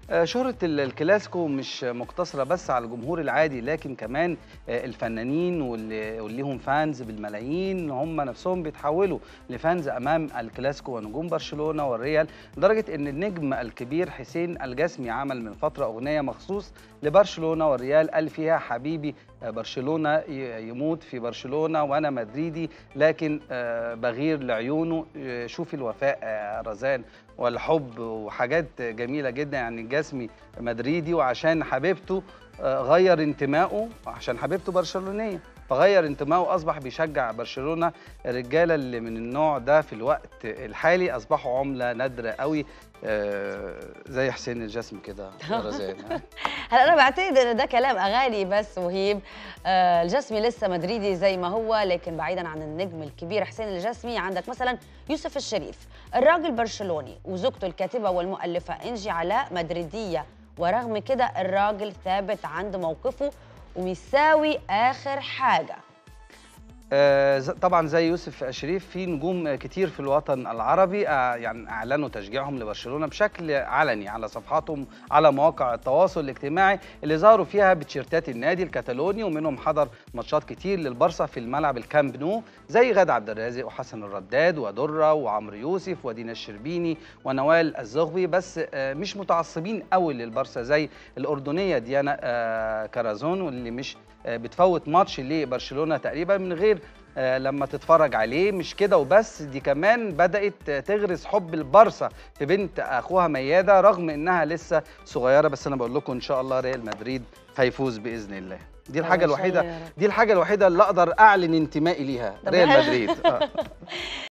آه، شهرة ال- الكلاسيكو مش مقتصرة بس على الجمهور العادي لكن كمان آه، الفنانين واللي واللي ليهم فانز بالملايين هم نفسهم بيتحولوا لفانز أمام الكلاسيكو ونجوم برشلونة والريال لدرجة إن النجم الكبير حسين الجسمي عمل من فترة أغنية مخصوص لبرشلونة والريال قال فيها حبيبي آه، برشلونة ي- يموت في برشلونة وأنا مدريدي لكن آه، بغير لعيونه آه، شوفي الوفاء آه، رزان والحب وحاجات جميله جدا يعني الجسمي مدريدي وعشان حبيبته آه، غير انتمائه عشان حبيبته برشلونيه فغير انتمائه اصبح بيشجع برشلونه الرجاله اللي من النوع ده في الوقت الحالي اصبحوا عمله نادره قوي آه، زي حسين الجسمي كده يا رزان هلا انا بعتقد ان ده كلام اغاني بس وهيب آه الجسمي لسه مدريدي زي ما هو لكن بعيدا عن النجم الكبير حسين الجسمي عندك مثلا يوسف الشريف الراجل برشلوني وزوجته الكاتبه والمؤلفه انجي علاء مدريديه ورغم كده الراجل ثابت عند موقفه ومساوي اخر حاجه آه، ز- طبعا زي يوسف شريف في نجوم كتير في الوطن العربي آه، يعني اعلنوا تشجيعهم لبرشلونه بشكل علني على صفحاتهم على مواقع التواصل الاجتماعي اللي ظهروا فيها بتيشيرتات النادي الكتالوني ومنهم حضر ماتشات كتير للبارسا في الملعب الكامب نو زي غادة عبد الرازق وحسن الرداد ودره وعمرو يوسف ودينا الشربيني ونوال الزغبي بس آه، مش متعصبين قوي للبارسا زي الاردنيه ديانا آه، كرازون واللي مش آه، بتفوت ماتش لبرشلونه تقريبا من غير آه، لما تتفرج عليه مش كده وبس دي كمان بدأت آه، تغرس حب البارسا في بنت أخوها ميادة رغم إنها لسه صغيرة بس أنا بقول لكم إن شاء الله ريال مدريد هيفوز بإذن الله دي الحاجة إن شاء الله الوحيدة يا رب. دي الحاجة الوحيدة اللي أقدر أعلن انتمائي ليها طب ريال حلو. مدريد آه.